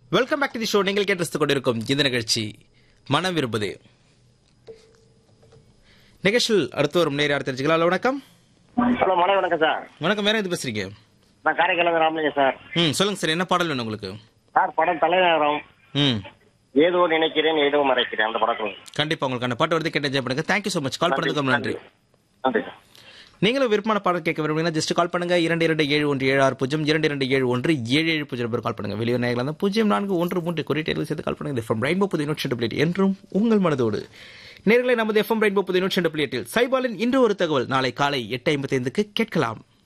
welcome back to the show நீங்கள் கேட்டு கொண்டிருக்கும் இந்த நிகழ்ச்சி மனம் விரும்புது நிகழ்ச்சியில் அடுத்து வரும் நேரம் தெரிஞ்சுக்கலாம் ஹலோ வணக்கம் ஹலோ மலை வணக்கம் சார் வணக்கம் வேற எது பேசுறீங்க நான் காரைக்கால் ராமலிங்கம் சார் ம் சொல்லுங்க சார் என்ன பாடல் வேணும் உங்களுக்கு சார் படம் தலைநகரம் ம் ஏதோ நினைக்கிறேன் ஏதோ மறைக்கிறேன் அந்த படத்தில் கண்டிப்பா உங்களுக்கு அந்த பாட்டு வருது கேட்டு என்ஜாய் பண்ணுங்க தேங்க்யூ ஸோ மச் கால் பண்ணதுக்கு ரொம்ப நன்றி நன்றி சார் நீங்களும் விருப்பமான பாடல் கேட்க விரும்புறீங்கன்னா ஜஸ்ட் கால் பண்ணுங்க இரண்டு இரண்டு ஏழு ஒன்று ஏழு ஆறு பூஜ்ஜியம் இரண்டு இரண்டு ஏழு ஒன்று ஏழு ஏழு பூஜ்ஜியம் நம்பர் கால் பண்ணுங்க வெளியூர் நேரில் இருந்தால் பூஜ்ஜியம் நான்கு ஒன்று மூன்று குறியீட்டு சேர்த்து கால் பண்ணுங்க ஃப்ரம் ரெயின்போ புது நூற்றி டபிள் என்றும் உங்கள் மனதோடு நேர்களை நமது எஃப்எம் ரெயின்போ புது நூற்றி டபிள் எட்டில் சைபாலின் இன்று ஒரு தகவல் நாளை காலை எட்டு ஐம்பத்தைந்துக்கு கேட்கலாம்